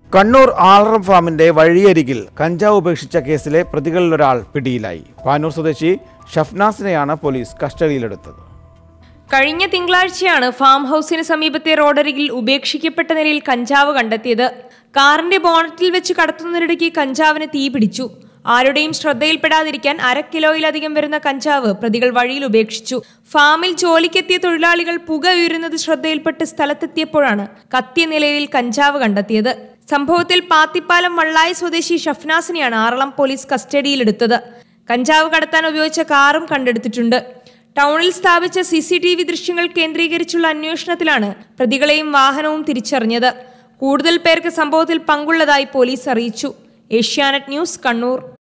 കണ്ണൂർ ആളറം ഫാമിന്റെ വഴിയരികിൽ കഞ്ചാവ് ഉപേക്ഷിച്ച കേസിലെ പ്രതികളിലൊരാൾ പിടിയിലായി പാനൂർ സ്വദേശി ഷഫ്നാസിനെയാണ് പോലീസ് കസ്റ്റഡിയിലെടുത്തത് കഴിഞ്ഞ തിങ്കളാഴ്ചയാണ് ഫാം ഹൗസിന് സമീപത്തെ റോഡരികിൽ ഉപേക്ഷിക്കപ്പെട്ട നിലയിൽ കഞ്ചാവ് കണ്ടെത്തിയത് കാറിന്റെ ബോണറ്റിൽ വെച്ച് കടത്തുന്നതിനിടയ്ക്ക് കഞ്ചാവിന് തീ പിടിച്ചു ആരുടെയും ശ്രദ്ധയിൽപ്പെടാതിരിക്കാൻ അര കിലോയിലധികം വരുന്ന കഞ്ചാവ് പ്രതികൾ വഴിയിൽ ഉപേക്ഷിച്ചു ഫാമിൽ ജോലിക്കെത്തിയ തൊഴിലാളികൾ പുക ഉയരുന്നത് ശ്രദ്ധയിൽപ്പെട്ട് സ്ഥലത്തെത്തിയപ്പോഴാണ് കത്തിയ നിലയിൽ കഞ്ചാവ് കണ്ടെത്തിയത് സംഭവത്തിൽ പാത്തിപ്പാലം വള്ളായി സ്വദേശി ഷഫ്നാസിനെയാണ് ആറളം പോലീസ് കസ്റ്റഡിയിലെടുത്തത് കഞ്ചാവ് കടത്താൻ ഉപയോഗിച്ച കാറും കണ്ടെടുത്തിട്ടുണ്ട് ടൗണിൽ സ്ഥാപിച്ച സി സി ടി വി ദൃശ്യങ്ങൾ കേന്ദ്രീകരിച്ചുള്ള അന്വേഷണത്തിലാണ് പ്രതികളെയും വാഹനവും തിരിച്ചറിഞ്ഞത് കൂടുതൽ പേർക്ക് സംഭവത്തിൽ പങ്കുള്ളതായി പോലീസ് അറിയിച്ചു ഏഷ്യാനെറ്റ് ന്യൂസ് കണ്ണൂർ